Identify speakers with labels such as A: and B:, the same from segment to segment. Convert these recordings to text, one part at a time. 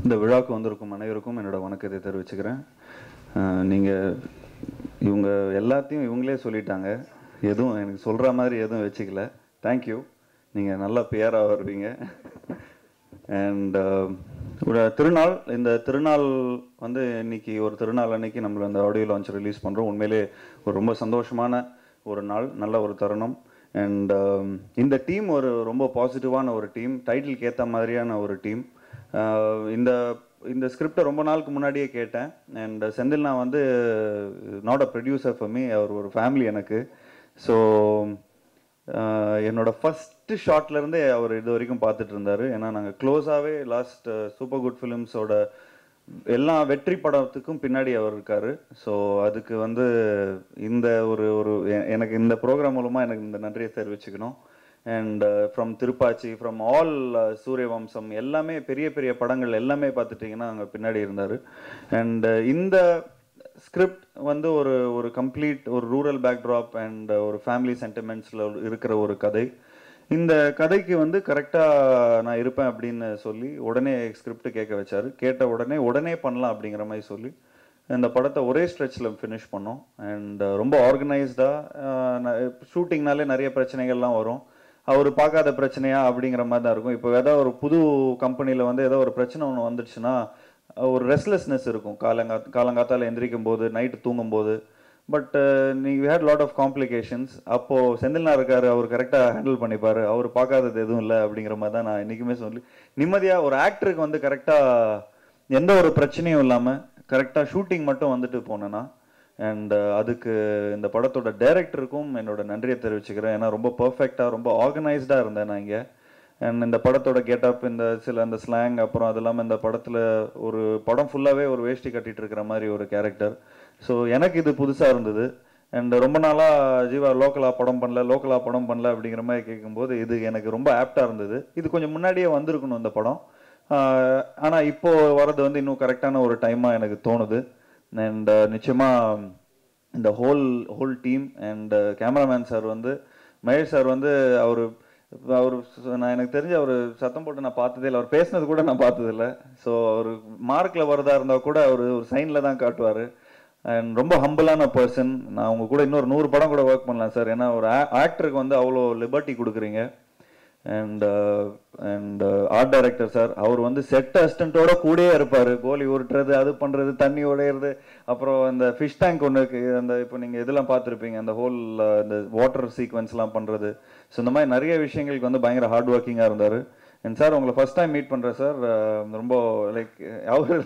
A: இந்த விழாவுக்கு வந்திருக்கும் அனைவருக்கும் என்னோட வணக்கத்தை தெரிவிச்சுக்கிறேன் நீங்கள் இவங்க எல்லாத்தையும் இவங்களே சொல்லிட்டாங்க எதுவும் எனக்கு சொல்கிற மாதிரி எதுவும் வச்சுக்கல தேங்க்யூ நீங்கள் நல்லா பேராக வருவீங்க அண்ட் ஒரு திருநாள் இந்த திருநாள் வந்து இன்னைக்கு ஒரு திருநாள் அன்னைக்கு நம்மள அந்த ஆடியோ லான்ச் ரிலீஸ் பண்ணுறோம் உண்மையிலே ஒரு ரொம்ப சந்தோஷமான ஒரு நாள் நல்ல ஒரு தருணம் அண்ட் இந்த டீம் ஒரு ரொம்ப பாசிட்டிவான ஒரு டீம் டைட்டிலுக்கு ஏற்ற மாதிரியான ஒரு டீம் இந்த இந்த ஸ்கிரிப்டை ரொம்ப நாளுக்கு முன்னாடியே கேட்டேன் அண்ட் செந்தில் நான் வந்து not a producer for me அவர் ஒரு ஃபேமிலி எனக்கு ஸோ என்னோட ஃபஸ்ட்டு ஷாட்லேருந்தே அவர் இது வரைக்கும் பார்த்துட்டு இருந்தார் ஏன்னா நாங்கள் க்ளோஸாகவே லாஸ்ட் சூப்பர் குட் ஃபிலிம்ஸோட எல்லா வெற்றி படத்துக்கும் பின்னாடி அவர் இருக்கார் ஸோ அதுக்கு வந்து இந்த ஒரு ஒரு எ- எனக்கு இந்த ப்ரோக்ராம் மூலமாக எனக்கு இந்த நன்றியை தெரிவிச்சுக்கணும் and from Thiruppachi from all Suryavamsam எல்லாமே பெரிய பெரிய படங்கள் எல்லாமே பார்த்துட்டிங்கன்னா அங்கே பின்னாடி இருந்தார் அண்ட் இந்த ஸ்கிரிப்ட் வந்து ஒரு ஒரு கம்ப்ளீட் ஒரு ரூரல் பேக்ட்ராப் அண்ட் ஒரு ஃபேமிலி சென்டிமெண்ட்ஸில் இருக்கிற ஒரு கதை இந்த கதைக்கு வந்து கரெக்டாக நான் இருப்பேன் அப்படின்னு சொல்லி உடனே ஸ்கிரிப்ட் கேட்க வச்சாரு கேட்ட உடனே உடனே பண்ணலாம் அப்படிங்கிற மாதிரி சொல்லி இந்த படத்தை ஒரே ஸ்ட்ரெச்சில் ஃபினிஷ் பண்ணோம் அண்ட் ரொம்ப ஆர்கனைஸ்டாக ஷூட்டிங்னாலே நிறைய பிரச்சனைகள்லாம் வரும் அவர் பார்க்காத பிரச்சனையா அப்படிங்கிற மாதிரி தான் இருக்கும் இப்போ ஏதாவது ஒரு புது கம்பெனியில் வந்து ஏதோ ஒரு பிரச்சனை ஒன்று வந்துடுச்சுன்னா ஒரு ரெஸ்ட்லெஸ்னஸ் இருக்கும் காலங்கா காலங்காத்தால எந்திரிக்கும் போது நைட்டு தூங்கும் போது பட் நீ ஹேட் லாட் ஆஃப் காம்ப்ளிகேஷன்ஸ் அப்போது செந்தில்னா இருக்காரு அவர் கரெக்டாக ஹேண்டில் பண்ணிப்பாரு அவர் பார்க்காதது எதுவும் இல்லை அப்படிங்கிற மாதிரி தான் நான் என்றைக்குமே சொல்லி நிம்மதியாக ஒரு ஆக்டருக்கு வந்து கரெக்டாக எந்த ஒரு பிரச்சனையும் இல்லாமல் கரெக்டாக ஷூட்டிங் மட்டும் வந்துட்டு போனேன்னா அண்ட் அதுக்கு இந்த படத்தோட டைரக்டருக்கும் என்னோட நன்றியை தெரிவிச்சுக்கிறேன் ஏன்னா ரொம்ப பர்ஃபெக்டாக ரொம்ப ஆர்கனைஸ்டாக இருந்தேன் நான் இங்கே அண்ட் இந்த படத்தோட கெட்டப் இந்த சில அந்த ஸ்லாங் அப்புறம் அது இல்லாமல் இந்த படத்தில் ஒரு படம் ஃபுல்லாகவே ஒரு வேஷ்டி கட்டிட்டு இருக்கிற மாதிரி ஒரு கேரக்டர் ஸோ எனக்கு இது புதுசாக இருந்தது அண்ட் ரொம்ப நாளாக ஜீவா லோக்கலாக படம் பண்ணல லோக்கலாக படம் பண்ணல அப்படிங்கிற மாதிரி கேட்கும்போது இது எனக்கு ரொம்ப ஆப்டாக இருந்தது இது கொஞ்சம் முன்னாடியே வந்திருக்கணும் இந்த படம் ஆனால் இப்போ வர்றது வந்து இன்னும் கரெக்டான ஒரு டைமாக எனக்கு தோணுது அண்ட் நிச்சயமாக இந்த whole whole team and cameraman sir வந்து மகேஷ் சார் வந்து அவர் அவர் நான் எனக்கு தெரிஞ்ச அவர் சத்தம் போட்டு நான் பார்த்ததே இல்லை அவர் பேசினது கூட நான் பார்த்ததில்ல ஸோ அவர் மார்க்கில் வரதா இருந்தால் கூட அவர் ஒரு சைனில் தான் காட்டுவார் அண்ட் ரொம்ப ஹம்பிளான பர்சன் நான் உங்க கூட இன்னொரு நூறு படம் கூட ஒர்க் பண்ணலாம் சார் ஏன்னா ஒரு ஆக்டருக்கு வந்து அவ்வளோ லிபர்ட்டி கொடுக்குறீங்க and and art director sir அவர் வந்து செட் அசிஸ்டண்ட்டோட கூடயே இருப்பார் கோலி உருட்டுறது அது பண்ணுறது தண்ணி உடையிறது அப்புறம் இந்த ஃபிஷ் டேங்க் ஒன்று அந்த இப்போ நீங்கள் இதெல்லாம் பார்த்துருப்பீங்க அந்த ஹோல் இந்த வாட்டர் சீக்வன்ஸ்லாம் பண்ணுறது ஸோ இந்த மாதிரி நிறைய விஷயங்களுக்கு வந்து பயங்கர ஹார்ட் ஒர்க்கிங்காக இருந்தார் அண்ட் சார் உங்களை ஃபர்ஸ்ட் டைம் மீட் பண்ணுறேன் சார் ரொம்ப லைக் அவர்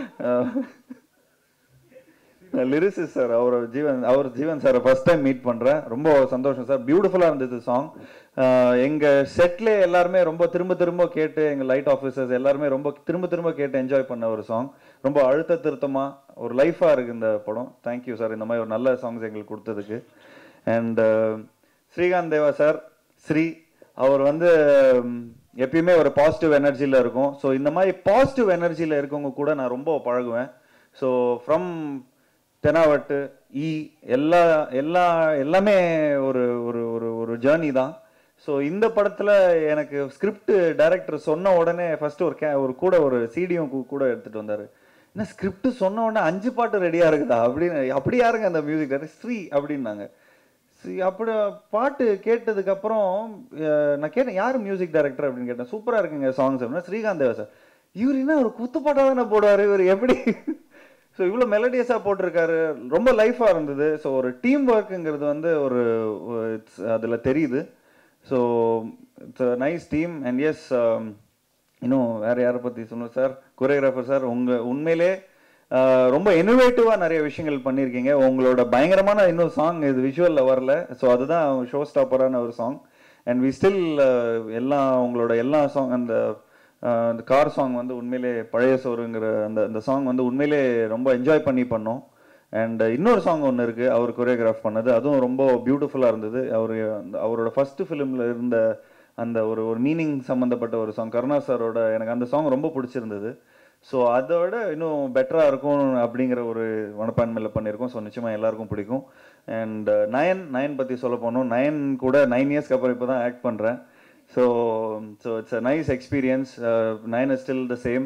A: லிரிசிஸ் சார் அவர் ஜீவன் அவர் ஜீவன் சாரை ஃபர்ஸ்ட் டைம் மீட் பண்ணுறேன் ரொம்ப சந்தோஷம் சார் பியூட்டிஃபுல்லாக இருந்தது சாங் எங்கள் செட்ல எல்லாருமே ரொம்ப திரும்ப திரும்ப கேட்டு எங்கள் லைட் ஆஃபீஸர்ஸ் எல்லாருமே ரொம்ப திரும்ப திரும்ப கேட்டு என்ஜாய் பண்ண ஒரு சாங் ரொம்ப அழுத்த திருத்தமாக ஒரு லைஃபாக இருக்கு இந்த படம் தேங்க்யூ சார் இந்த மாதிரி ஒரு நல்ல சாங்ஸ் எங்களுக்கு கொடுத்ததுக்கு அண்ட் ஸ்ரீகாந்த் தேவா சார் ஸ்ரீ அவர் வந்து ம், எப்பயுமே ஒரு பாசிட்டிவ் எனர்ஜியில் இருக்கும் ஸோ இந்த மாதிரி பாசிட்டிவ் எனர்ஜியில் இருக்கவங்க கூட நான் ரொம்ப பழகுவேன் ஸோ ஃப்ரம் தெனாவட்டு ஈ எல்லா எல்லா எல்லாமே ஒரு ஒரு ஒரு ஒரு ஜேர்னி தான் ஸோ இந்த படத்தில் எனக்கு ஸ்கிரிப்ட் டைரக்டர் சொன்ன உடனே ஃபர்ஸ்ட் ஒரு கே ஒரு கூட ஒரு சிடியும் கூட எடுத்துகிட்டு வந்தார் என்ன ஸ்கிரிப்ட் சொன்ன உடனே அஞ்சு பாட்டு ரெடியாக இருக்குதா அப்படின்னு அப்படி யாருங்க அந்த மியூசிக் டைரக்டர் ஸ்ரீ அப்படின்னாங்க சரி அப்படி பாட்டு கேட்டதுக்கு அப்புறம் அஹ், நான் கேட்டேன் யார் மியூசிக் டைரக்டர் அப்படின்னு கேட்டேன் சூப்பரா இருக்குங்க சாங்ஸ் அப்படின்னா ஸ்ரீகாந்த் தேவா சார் இவர் என்ன ஒரு குத்து பாட்டா தானே போடுவார் இவர் எப்படி ஸோ இவ்வளோ மெலடியஸாக போட்டிருக்காரு ரொம்ப லைஃபாக இருந்தது ஸோ ஒரு டீம் ஒர்க்குங்கிறது வந்து ஒரு இட்ஸ் அதில் தெரியுது so it's nice team and yes இன்னும் வேற யாரை பற்றி சொல்லணும் சார் கொரியோகிராஃபர் சார் உங்கள் உண்மையிலே ஆஹ், ரொம்ப இன்னோவேட்டிவாக நிறைய விஷயங்கள் பண்ணியிருக்கீங்க உங்களோட பயங்கரமான இன்னும் சாங் இது விஷுவலில் வரல ஸோ அதுதான் ஷோ ஸ்டாப்பரான ஒரு சாங் அண்ட் வி ஸ்டில் எல்லாம் உங்களோட எல்லா சாங் அந்த ஆஹ், அந்த கார் சாங் வந்து உண்மையிலே பழைய சோறுங்கிற அந்த அந்த சாங் வந்து உண்மையிலே ரொம்ப என்ஜாய் பண்ணி பண்ணோம் அண்ட் இன்னொரு சாங் ஒன்று இருக்குது அவர் கொரியோகிராஃப் பண்ணது அதுவும் ரொம்ப பியூட்டிஃபுல்லாக இருந்தது அவர் அவரோட ஃபர்ஸ்ட் ஃபிலிமில் இருந்த அந்த ஒரு ஒரு மீனிங் சம்மந்தப்பட்ட ஒரு சாங் கருணா சாரோட எனக்கு அந்த சாங் ரொம்ப பிடிச்சிருந்தது ஸோ அதோட இன்னும் பெட்டராக இருக்கும் அப்படிங்கிற ஒரு மனப்பான்மையில் பண்ணியிருக்கோம் ஸோ நிச்சயமாக எல்லாருக்கும் பிடிக்கும் அண்ட் நயன் நயன் பற்றி சொல்ல போனோம் நயன் கூட நைன் இயர்ஸ்க்கு அப்புறம் இப்போ தான் ஆக்ட் பண்ணுறேன் so so it's a nice experience Nayan is still the same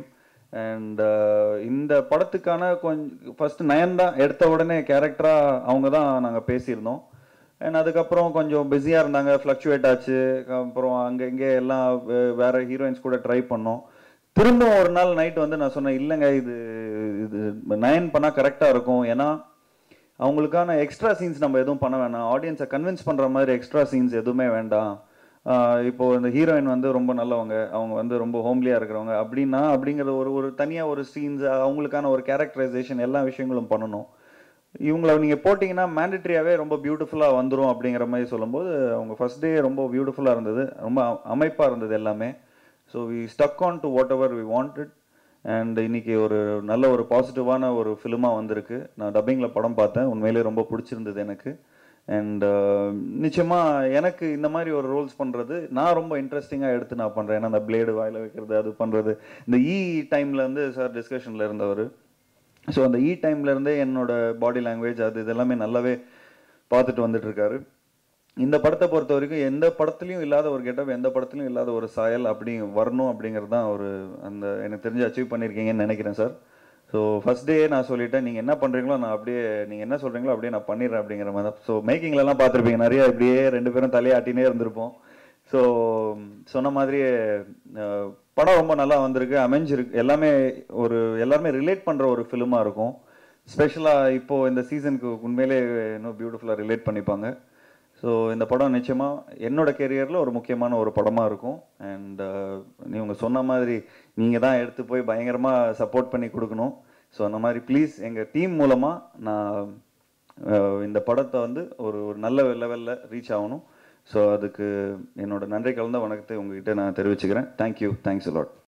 A: and இந்த படத்துக்கான கொஞ்சம் ஃபர்ஸ்ட் நயன் தான் எடுத்த உடனே கேரக்டராக அவங்க தான் நாங்கள் பேசியிருந்தோம் அண்ட் அதுக்கப்புறம் கொஞ்சம் பிஸியாக இருந்தாங்க ஃப்ளக்சுவேட் ஆச்சு அப்புறம் அங்கே இங்கே எல்லாம் வே- வேற ஹீரோயின்ஸ் கூட ட்ரை பண்ணோம் திரும்ப ஒரு நாள் நைட் வந்து நான் சொன்னேன் இல்லைங்க இது இது நயன் பண்ணால் கரெக்டாக இருக்கும் ஏன்னா அவங்களுக்கான எக்ஸ்ட்ரா சீன்ஸ் நம்ம எதுவும் பண்ண வேணாம் ஆடியன்ஸை கன்வின்ஸ் பண்ணுற மாதிரி எக்ஸ்ட்ரா சீன்ஸ் எதுவுமே வேண்டாம் ஆஹ் இப்போ இந்த ஹீரோயின் வந்து ரொம்ப நல்லவங்க அவங்க வந்து ரொம்ப ஹோம்லியாக இருக்கிறவங்க அப்படின்னா அப்படிங்கிற ஒரு ஒரு தனியாக ஒரு சீன்ஸ் அவங்களுக்கான ஒரு கேரக்டரைசேஷன் எல்லா விஷயங்களும் பண்ணணும் இவங்கள நீங்கள் போட்டிங்கன்னா மேண்டட்ரியாகவே ரொம்ப பியூட்டிஃபுல்லாக வந்துரும் அப்படிங்கிற மாதிரி சொல்லும்போது அவங்க ஃபர்ஸ்ட் டே ரொம்ப பியூட்டிஃபுல்லாக இருந்தது ரொம்ப அமைப்பாக இருந்தது எல்லாமே so we stuck on to whatever we wanted and இன்னைக்கு ஒரு நல்ல ஒரு பாசிட்டிவான ஒரு ஃபிலிமாக வந்திருக்கு நான் டப்பிங்கில் படம் பார்த்தேன் உண்மையிலே ரொம்ப பிடிச்சிருந்தது எனக்கு அண்ட் நிச்சயமாக எனக்கு இந்த மாதிரி ஒரு ரோல்ஸ் பண்ணுறது நான் ரொம்ப இன்ட்ரெஸ்டிங்காக எடுத்து நான் பண்ணுறேன் ஏன்னா அந்த பிளேடு வாயில் வைக்கிறது அது பண்ணுறது இந்த இ டைமில் வந்து சார் டிஸ்கஷனில் இருந்தவர் ஸோ அந்த இ டைம்ல இருந்தே என்னோட பாடி லாங்குவேஜ் அது இதெல்லாமே நல்லாவே பார்த்துட்டு வந்துட்டு இருக்காரு இந்த படத்தை பொறுத்த வரைக்கும் எந்த படத்துலையும் இல்லாத ஒரு கெட்டப் எந்த படத்துலையும் இல்லாத ஒரு சாயல் அப்படி வரணும் அப்படிங்கிறது தான் ஒரு அந்த எனக்கு தெரிஞ்சு அச்சீவ் பண்ணியிருக்கீங்கன்னு நினைக்கிறேன் சார் ஸோ ஃபர்ஸ்ட் டே நான் சொல்லிட்டேன் நீங்கள் என்ன பண்ணுறீங்களோ நான் அப்படியே நீங்கள் என்ன சொல்கிறீங்களோ அப்படியே நான் பண்ணிடுறேன் அப்படிங்கிற மாதிரி தான் ஸோ மேக்கிங்லலாம் பார்த்துருப்பீங்க நிறைய இப்படியே ரெண்டு பேரும் தலையாட்டினே இருந்திருப்போம் ஸோ சொன்ன மாதிரியே அஹ், படம் ரொம்ப நல்லா வந்திருக்கு அமைஞ்சிருக்கு எல்லாமே ஒரு எல்லாருமே ரிலேட் பண்ணுற ஒரு ஃபிலிமாக இருக்கும் ஸ்பெஷலாக இப்போ இந்த சீசனுக்கு உண்மையிலே இன்னும் பியூட்டிஃபுல்லாக ரிலேட் பண்ணிப்பாங்க ஸோ இந்த படம் நிச்சயமாக என்னோட கெரியரில் ஒரு முக்கியமான ஒரு படமாக இருக்கும் அண்ட் நீங்க சொன்ன மாதிரி நீங்கள் தான் எடுத்து போய் பயங்கரமாக சப்போர்ட் பண்ணி கொடுக்கணும் ஸோ அந்த மாதிரி ப்ளீஸ் எங்கள் டீம் மூலமாக நான் அஹ், இந்த படத்தை வந்து ஒரு ஒரு நல்ல லெவலில் ரீச் ஆகணும் ஸோ அதுக்கு என்னோட நன்றி கலந்த வணக்கத்தை உங்ககிட்ட நான் தெரிவிச்சுக்கிறேன் தேங்க்யூ தேங்க்ஸ் லாட்